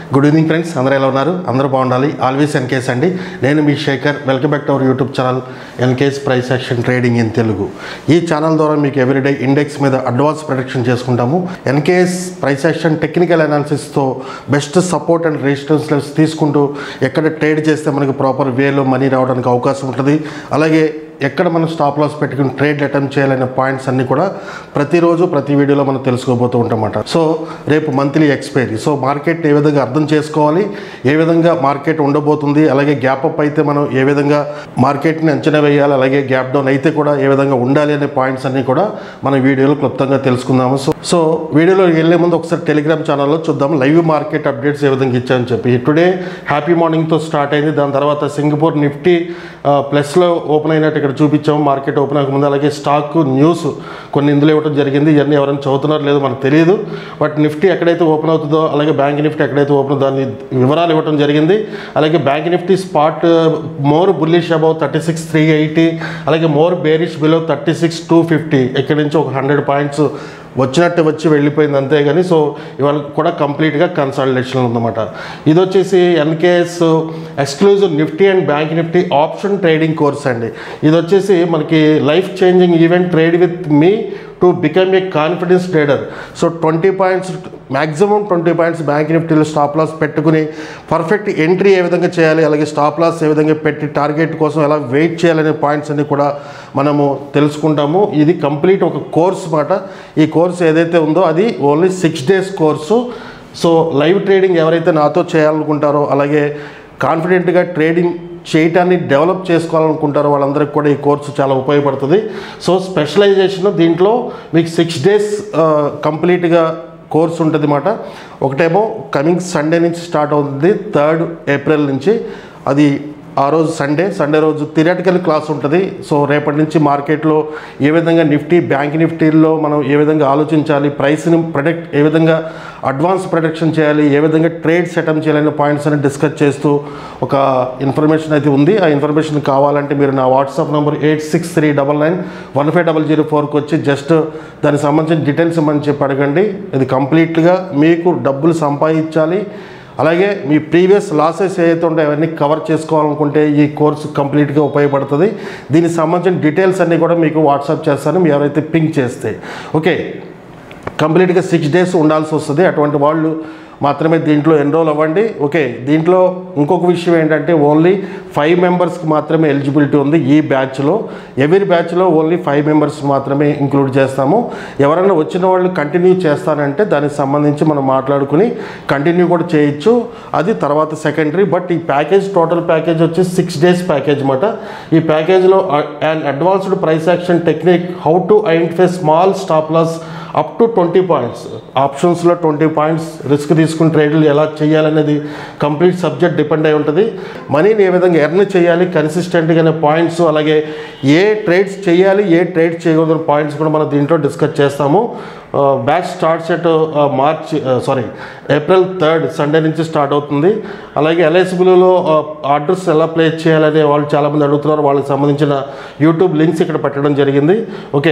good evening friends అందరూ ఎలా ఉన్నారు అందరూ బాగుండాలి ఆల్వేస్ ఎన్కేస్ అండి నేను మీ Shekhar welcome back to our YouTube channel NKS price action trading in Telugu ఈ ఛానల్ ద్వారా మీకు ఎవ్రీడే ఇండెక్స్ మీద అడ్వాన్స్ ప్రొడక్షన్ చేసుకుంటాము ఎన్కేఎస్ ప్రైస్ యాక్షన్ టెక్నికల్ అనాలిసిస్తో best support and resistance levels తీసుకుంటూ ఎక్కడ ట్రేడ్ చేస్తే మనకి ప్రాపర్ వేలో మనీ రావడానికి అవకాశం ఉంటుంది అలాగే ఎక్కడ మనం స్టాప్ లాస్ పెట్టుకుని ట్రేడ్ అటెంప్ట్ చేయాలనే పాయింట్స్ అన్ని కూడా ప్రతిరోజు ప్రతి వీడియోలో మనం తెలుసుకోబోతూ ఉంటామన్నమాట సో రేపు మంత్లీ ఎక్స్పైరీ సో మార్కెట్ ఏ విధంగా అర్థం చేసుకోవాలి ఏ విధంగా మార్కెట్ ఉండబోతుంది అలాగే గ్యాప్ అప్ అయితే మనం ఏ విధంగా మార్కెట్ని అంచనా వేయాలి అలాగే గ్యాప్ డౌన్ అయితే కూడా ఏ విధంగా ఉండాలి అనే పాయింట్స్ అన్ని కూడా మన వీడియోలో క్లుప్తంగా తెలుసుకుందాము సో సో వీడియోలో వెళ్ళే ముందు ఒకసారి టెలిగ్రామ్ ఛానల్లో చూద్దాం లైవ్ మార్కెట్ అప్డేట్స్ ఏ విధంగా ఇచ్చామని చెప్పి టుడే హ్యాపీ మార్నింగ్తో స్టార్ట్ అయింది దాని తర్వాత సింగపూర్ నిఫ్టీ ఆ, ప్లస్లో ఓపెన్ అయినట్టు ఇక్కడ చూపించాము మార్కెట్ ఓపెన్ అవ్వకముందు అలాగే స్టాక్ న్యూస్ కొన్ని ఇందులో ఇవ్వడం జరిగింది ఇవన్నీ ఎవరైనా చదువుతున్నారో లేదో మనకు తెలియదు బట్ నిఫ్టీ ఎక్కడైతే ఓపెన్ అవుతుందో అలాగే బ్యాంక్ నిఫ్టీ ఎక్కడైతే ఓపెన్ అవుతుందో దాని వివరాలు ఇవ్వడం జరిగింది అలాగే Bank Nifty spot more bullish above thirty six three eighty అలాగే more bearish below thirty six two fifty ఇక్కడి నుంచి ఒక హండ్రెడ్ పాయింట్స్ వచ్చినట్టు వచ్చి వెళ్ళిపోయింది అంతే కానీ సో ఇవాళ కూడా కంప్లీట్గా కన్సల్టేషన్ ఉందన్నమాట ఇది వచ్చేసి NKS exclusive Nifty and Bank Nifty option trading course అండి ఇది వచ్చేసి మనకి life changing event trade with me to become a confidence trader so twenty points maximum twenty points Bank నిఫ్టీలో స్టాప్ లాస్ పెట్టుకుని పర్ఫెక్ట్ ఎంట్రీ ఏ విధంగా చేయాలి అలాగే స్టాప్ లాస్ ఏ విధంగా పెట్టి టార్గెట్ కోసం ఎలా వెయిట్ చేయాలనే పాయింట్స్ అన్ని కూడా మనము తెలుసుకుంటాము ఇది కంప్లీట్ ఒక కోర్స్ మాట ఈ కోర్స్ ఏదైతే ఉందో అది only six days course so live trading ఎవరైతే నాతో చేయాలనుకుంటారో అలాగే కాన్ఫిడెంట్గా ట్రేడింగ్ చేయటాన్ని డెవలప్ చేసుకోవాలనుకుంటారో వాళ్ళందరికీ కూడా ఈ కోర్సు చాలా ఉపయోగపడుతుంది సో స్పెషలైజేషన్ దీంట్లో మీకు సిక్స్ డేస్ కంప్లీట్గా కోర్స్ ఉంటుంది అన్నమాట ఒకటేమో కమింగ్ సండే నుంచి స్టార్ట్ అవుతుంది థర్డ్ ఏప్రిల్ నుంచి అది ఆ రోజు సండే సండే రోజు థియరటికల్ క్లాస్ ఉంటుంది సో రేపటి నుంచి మార్కెట్లో ఏ విధంగా నిఫ్టీ బ్యాంక్ నిఫ్టీల్లో మనం ఏ విధంగా ఆలోచించాలి ప్రైస్ని ప్రొడక్ట్ ఏ విధంగా అడ్వాన్స్ ప్రొడక్షన్ చేయాలి ఏ విధంగా ట్రేడ్ సెటప్ చేయాలనే పాయింట్స్ అని డిస్కస్ చేస్తూ ఒక ఇన్ఫర్మేషన్ అయితే ఉంది ఆ ఇన్ఫర్మేషన్ కావాలంటే మీరు నా WhatsApp number eight six three double nine one five double zero ఫోర్కి వచ్చి జస్ట్ దానికి సంబంధించిన డీటెయిల్స్ ఇమ్మని చెప్పి అడగండి ఇది కంప్లీట్గా మీకు డబ్బులు సంపాదించాలి అలాగే మీ ప్రీవియస్ లాసెస్ ఏవైతే ఉంటాయో అవన్నీ కవర్ చేసుకోవాలనుకుంటే ఈ కోర్సు కంప్లీట్గా ఉపయోగపడుతుంది దీనికి సంబంధించిన డీటెయిల్స్ అన్నీ కూడా మీకు వాట్సాప్ చేస్తాను మీరు ఎవరైతే పింక్ చేస్తే ఓకే కంప్లీట్గా సిక్స్ డేస్ ఉండాల్సి వస్తుంది అటువంటి వాళ్ళు మాత్రమే దీంట్లో ఎన్రోల్ అవ్వండి ఓకే దీంట్లో ఇంకొక విషయం ఏంటంటే ఓన్లీ ఫైవ్ మెంబర్స్కి మాత్రమే ఎలిజిబిలిటీ ఉంది ఈ బ్యాచ్లో ఎవరి బ్యాచ్లో ఓన్లీ ఫైవ్ మెంబర్స్ మాత్రమే ఇంక్లూడ్ చేస్తాము ఎవరైనా వచ్చిన వాళ్ళు కంటిన్యూ చేస్తానంటే దానికి సంబంధించి మనం మాట్లాడుకుని కంటిన్యూ కూడా చేయొచ్చు అది తర్వాత సెకండరీ బట్ ఈ ప్యాకేజ్ టోటల్ ప్యాకేజ్ వచ్చి సిక్స్ డేస్ ప్యాకేజ్ అనమాట ఈ ప్యాకేజ్లో and advanced price action technique how to identify small stop loss up to twenty points ఆప్షన్స్లో ట్వంటీ పాయింట్స్ రిస్క్ తీసుకుని ట్రేడ్లు ఎలా చేయాలనేది కంప్లీట్ సబ్జెక్ట్ డిపెండ్ అయి ఉంటుంది మనీని ఏ విధంగా ఎర్న్ చేయాలి కన్సిస్టెంట్గా అనే పాయింట్స్ అలాగే ఏ ట్రేడ్స్ చేయాలి ఏ ట్రేడ్ చేయకూడదు పాయింట్స్ కూడా మనం దీంట్లో డిస్కస్ చేస్తాము batch starts at March sorry April third Sunday నుంచి స్టార్ట్ అవుతుంది అలాగే ఎల్ఐసిబిలో ఆర్డర్స్ ఎలా ప్లేస్ చేయాలనే వాళ్ళు చాలామంది అడుగుతున్నారు వాళ్ళకి సంబంధించిన యూట్యూబ్ లింక్స్ ఇక్కడ పెట్టడం జరిగింది ఓకే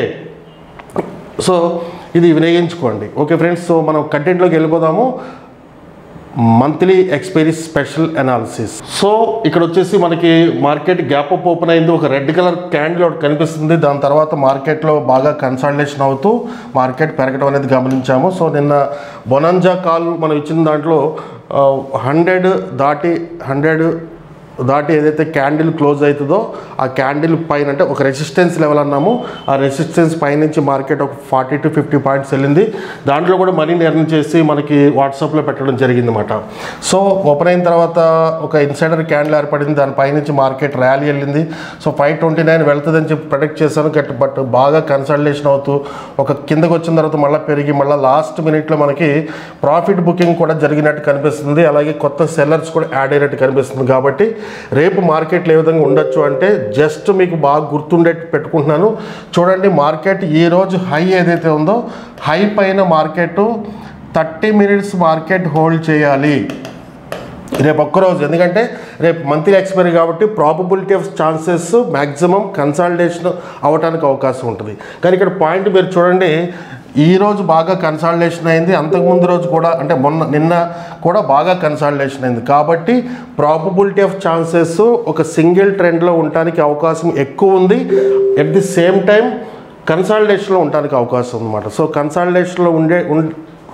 సో ఇది వినియోగించుకోండి ఓకే ఫ్రెండ్స్ సో మనం కంటెంట్లోకి వెళ్ళిపోదాము monthly expiry special analysis so ఇక్కడ వచ్చేసి మనకి మార్కెట్ గ్యాప్ అప్ ఓపెన్ అయింది ఒక రెడ్ కలర్ క్యాండిల్ ఒకటి కనిపిస్తుంది దాని తర్వాత మార్కెట్లో బాగా కన్సల్టేషన్ అవుతూ మార్కెట్ పెరగడం అనేది గమనించాము సో నిన్న బొనంజా కాల్ మనం ఇచ్చిన దాంట్లో హండ్రెడ్ దాటి హండ్రెడ్ దాటి ఏదైతే క్యాండిల్ క్లోజ్ అవుతుందో ఆ క్యాండిల్ పైన అంటే ఒక రెసిస్టెన్స్ లెవెల్ అన్నాము ఆ రెసిస్టెన్స్ పైనుంచి మార్కెట్ ఒక ఫార్టీ టు ఫిఫ్టీ పాయింట్స్ వెళ్ళింది దాంట్లో కూడా మనీని ఎర్న్ చేసి మనకి వాట్సాప్లో పెట్టడం జరిగింది అనమాట సో ఓపెన్ అయిన తర్వాత ఒక ఇన్సైడర్ క్యాండిల్ ఏర్పడింది దాని పైనుంచి మార్కెట్ ర్యాలీ వెళ్ళింది సో ఫైవ్ ట్వంటీ నైన్ వెళ్తుందని చెప్పి ప్రొడక్ట్ చేశాను గట్ బట్ బాగా కన్సల్టేషన్ అవుతూ ఒక కిందకు వచ్చిన తర్వాత మళ్ళీ పెరిగి మళ్ళీ లాస్ట్ మినిట్లో మనకి ప్రాఫిట్ బుకింగ్ కూడా జరిగినట్టు కనిపిస్తుంది అలాగే కొత్త సెల్లర్స్ కూడా యాడ్ అయినట్టు కనిపిస్తుంది కాబట్టి రేపు మార్కెట్లు ఏ విధంగా ఉండొచ్చు అంటే జస్ట్ మీకు బాగా గుర్తుండేట్టు పెట్టుకుంటున్నాను చూడండి మార్కెట్ ఈరోజు హై ఏదైతే ఉందో హై పైన market thirty minutes market hold చేయాలి రేపు ఒక్కరోజు ఎందుకంటే రేపు మంత్లీ ఎక్స్పైరీ కాబట్టి probability of chances maximum consolidation అవ్వడానికి అవకాశం ఉంటుంది కానీ ఇక్కడ పాయింట్ మీరు చూడండి ఈ రోజు బాగా కన్సాలిడేషన్ అయింది అంతకుముందు రోజు కూడా అంటే మొన్న నిన్న కూడా బాగా కన్సాలిడేషన్ అయింది కాబట్టి ప్రాబబిలిటీ ఆఫ్ ఛాన్సెస్ ఒక సింగిల్ ట్రెండ్లో ఉండటానికి అవకాశం ఎక్కువ ఉంది ఎట్ ది సేమ్ టైం కన్సాలిడేషన్లో ఉండటానికి అవకాశం ఉందన్నమాట సో కన్సాలిడేషన్లో ఉండే ఉం-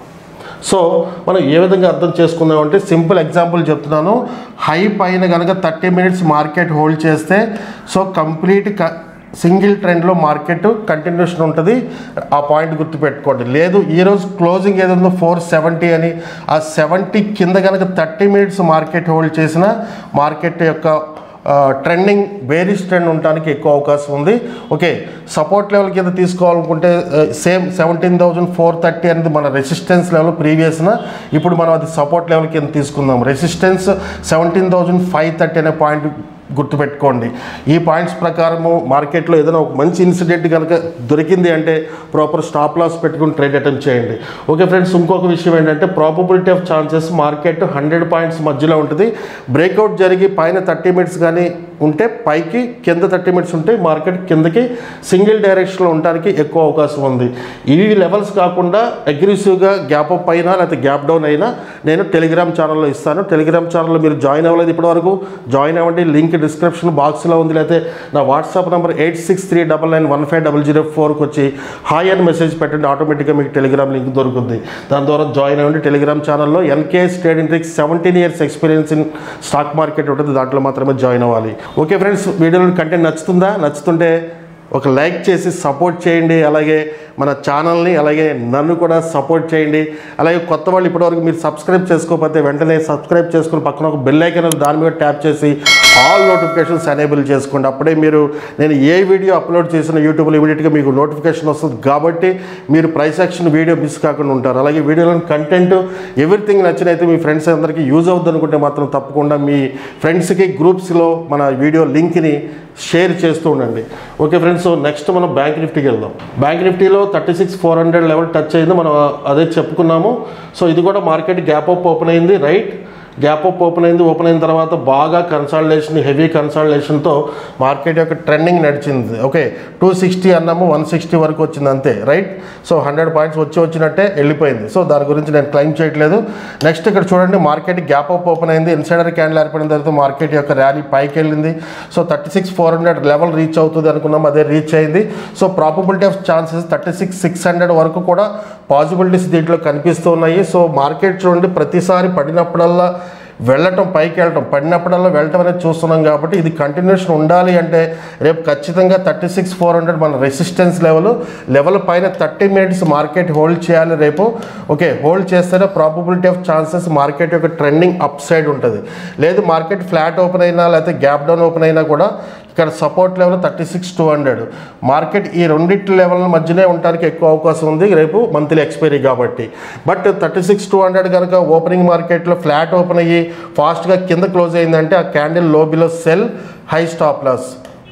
సో మనం ఏ విధంగా అర్థం చేసుకుందామంటే సింపుల్ ఎగ్జాంపుల్ చెప్తున్నాను హై పైన కనుక థర్టీ మినిట్స్ మార్కెట్ హోల్డ్ చేస్తే సో కంప్లీట్ క సింగిల్ ట్రెండ్లో మార్కెట్ కంటిన్యూషన్ ఉంటుంది ఆ పాయింట్ గుర్తుపెట్టుకోండి లేదు ఈరోజు క్లోజింగ్ ఏదో ఫోర్ సెవెంటీ అని ఆ సెవెంటీ కింద కనుక థర్టీ మినిట్స్ మార్కెట్ హోల్డ్ చేసిన మార్కెట్ యొక్క ట్రెండింగ్ బేరిష్ ట్రెండ్ ఉండడానికి ఎక్కువ అవకాశం ఉంది ఓకే సపోర్ట్ లెవెల్ కింద తీసుకోవాలనుకుంటే same seventeen thousand four thirty అనేది మన రెసిస్టెన్స్ లెవెల్ ప్రీవియస్న ఇప్పుడు మనం అది సపోర్ట్ లెవెల్ కింద తీసుకుందాం resistance seventeen thousand five thirty అనే పాయింట్ గుర్తుపెట్టుకోండి ఈ పాయింట్స్ ప్రకారము మార్కెట్లో ఏదైనా ఒక మంచి ఇన్సిడెంట్ కనుక దొరికింది అంటే ప్రాపర్ స్టాప్ లాస్ పెట్టుకుని ట్రేడ్ అటెంప్ట్ చేయండి ఓకే ఫ్రెండ్స్ ఇంకొక విషయం ఏంటంటే probability of chances market hundred points మధ్యలో ఉంటుంది బ్రేక్అవుట్ జరిగి పైన థర్టీ మినిట్స్ కానీ ఉంటే పైకి కింద థర్టీ మినిట్స్ ఉంటే మార్కెట్ కిందకి సింగిల్ డైరెక్షన్లో ఉండడానికి ఎక్కువ అవకాశం ఉంది ఈ లెవెల్స్ కాకుండా అగ్రెసివ్గా గ్యాప్ అప్ అయినా లేకపోతే గ్యాప్ డౌన్ అయినా నేను టెలిగ్రామ్ ఛానల్లో ఇస్తాను టెలిగ్రామ్ ఛానల్లో మీరు జాయిన్ అవ్వలేదు ఇప్పటివరకు జాయిన్ అవ్వండి లింక్ డిస్క్రిప్షన్ బాక్స్లో ఉంది లేకపోతే నా WhatsApp number eight six three double nine one five double zero ఫోర్కి వచ్చి హాయ్ అని మెసేజ్ పెట్టండి ఆటోమేటిక్గా మీకు టెలిగ్రామ్ లింక్ దొరుకుతుంది దాని ద్వారా జాయిన్ అవ్వండి టెలిగ్రామ్ ఛానల్లో NKS trading tricks seventeen years experience in stock market ఉంటుంది దాంట్లో మాత్రమే జాయిన్ అవ్వాలి ఓకే ఫ్రెండ్స్ వీడియోలో కంటెంట్ నచ్చుతుందా నచ్చుతుంటే ఒక లైక్ చేసి సపోర్ట్ చేయండి అలాగే మన ఛానల్ని అలాగే నన్ను కూడా సపోర్ట్ చేయండి అలాగే కొత్త వాళ్ళు ఇప్పటివరకు మీరు సబ్స్క్రైబ్ చేసుకోకపోతే వెంటనే సబ్స్క్రైబ్ చేసుకుని పక్కన ఒక బెల్ ఐకన్ ఉంది, దాని మీద ట్యాప్ చేసి ఆల్ నోటిఫికేషన్స్ ఎనేబుల్ చేసుకోండి అప్పుడే మీరు నేను ఏ వీడియో అప్లోడ్ చేసిన యూట్యూబ్లో ఇమీడియట్గా మీకు నోటిఫికేషన్ వస్తుంది కాబట్టి మీరు ప్రైస్ యాక్షన్ వీడియో మిస్ కాకుండా ఉంటారు అలాగే వీడియోలోని కంటెంట్ ఎవ్రీథింగ్ నచ్చినైతే మీ ఫ్రెండ్స్ అందరికీ యూజ్ అవుద్ది అనుకుంటే మాత్రం తప్పకుండా మీ ఫ్రెండ్స్కి గ్రూప్స్లో మన వీడియో లింక్ని షేర్ చేస్తూ ఉండండి ఓకే ఫ్రెండ్స్ సో నెక్స్ట్ మనం బ్యాంక్ నిఫ్టీకి వెళ్దాం బ్యాంక్ నిఫ్టీలో thirty six four hundred level touch అయింది మనం అదే చెప్పుకున్నాము సో ఇది కూడా మార్కెట్ గ్యాప్ అప్ ఓపెన్ అయింది రైట్ గ్యాప్ అప్ ఓపెన్ అయింది ఓపెన్ అయిన తర్వాత బాగా కన్సాలిడేషన్ హెవీ కన్సాలిడేషన్తో మార్కెట్ యొక్క ట్రెండింగ్ నడిచింది ఓకే టూ సిక్స్టీ అన్నాము వన్ సిక్స్టీ వరకు వచ్చింది అంతే రైట్ సో హండ్రెడ్ పాయింట్స్ వచ్చి వచ్చినట్టే వెళ్ళిపోయింది సో దాని గురించి నేను క్లెయిమ్ చేయట్లేదు నెక్స్ట్ ఇక్కడ చూడండి మార్కెట్ గ్యాప్ అప్ ఓపెన్ అయింది ఇన్సైడర్ క్యాండిల్ ఏర్పడిన తర్వాత మార్కెట్ యొక్క ర్యాలీ పైకి వెళ్ళింది so thirty six four hundred level reach అవుతుంది అనుకున్నాం అదే రీచ్ అయింది so probability of chances thirty six six hundred వరకు కూడా పాసిబిలిటీస్ దీంట్లో కనిపిస్తూ ఉన్నాయి సో మార్కెట్ చూడండి ప్రతిసారి పడినప్పుడల్లా వెళ్ళటం పైకి వెళ్ళటం పడినప్పుడల్లా వెళ్ళటం అనేది చూస్తున్నాం కాబట్టి ఇది కంటిన్యూషన్ ఉండాలి అంటే రేపు ఖచ్చితంగా థర్టీ సిక్స్ ఫోర్ హండ్రెడ్ మన రెసిస్టెన్స్ లెవెల్ లెవెల్ పైన థర్టీ మినిట్స్ మార్కెట్ హోల్డ్ చేయాలి రేపు ఓకే హోల్డ్ చేస్తేనే ప్రాబబిలిటీ ఆఫ్ ఛాన్సెస్ మార్కెట్ యొక్క ట్రెండింగ్ అప్ సైడ్ ఉంటుంది లేదు మార్కెట్ ఫ్లాట్ ఓపెన్ అయినా లేకపోతే గ్యాప్ డౌన్ ఓపెన్ అయినా కూడా ఇక్కడ support level thirty six two hundred market ఈ రెండింటి లెవెల్ మధ్యనే ఉండడానికి ఎక్కువ అవకాశం ఉంది రేపు మంత్లీ ఎక్స్పైరీ కాబట్టి but thirty six two hundred కనుక ఓపెనింగ్ మార్కెట్లో ఫ్లాట్ ఓపెన్ అయ్యి ఫాస్ట్గా కింద క్లోజ్ అయిందంటే ఆ క్యాండిల్ లో below sell high stop loss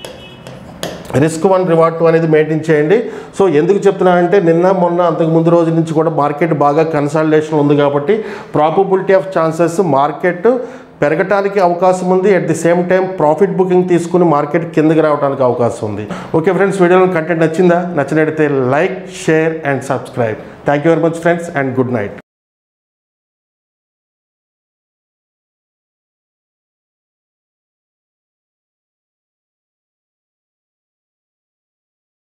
risk one reward two అనేది మెయింటైన్ చేయండి సో ఎందుకు చెప్తున్నా అంటే నిన్న మొన్న అంతకు ముందు రోజు నుంచి కూడా మార్కెట్ బాగా కన్సల్టేషన్ ఉంది కాబట్టి ప్రాబబిలిటీ ఆఫ్ ఛాన్సెస్ మార్కెట్ పెరగటానికి అవకాశం ఉంది at the same time profit booking తీసుకుని మార్కెట్ కిందకి రావడానికి అవకాశం ఉంది ఓకే ఫ్రెండ్స్ వీడియోలో కంటెంట్ నచ్చిందా నచ్చినట్టయితే like share and subscribe thank you very much friends and good night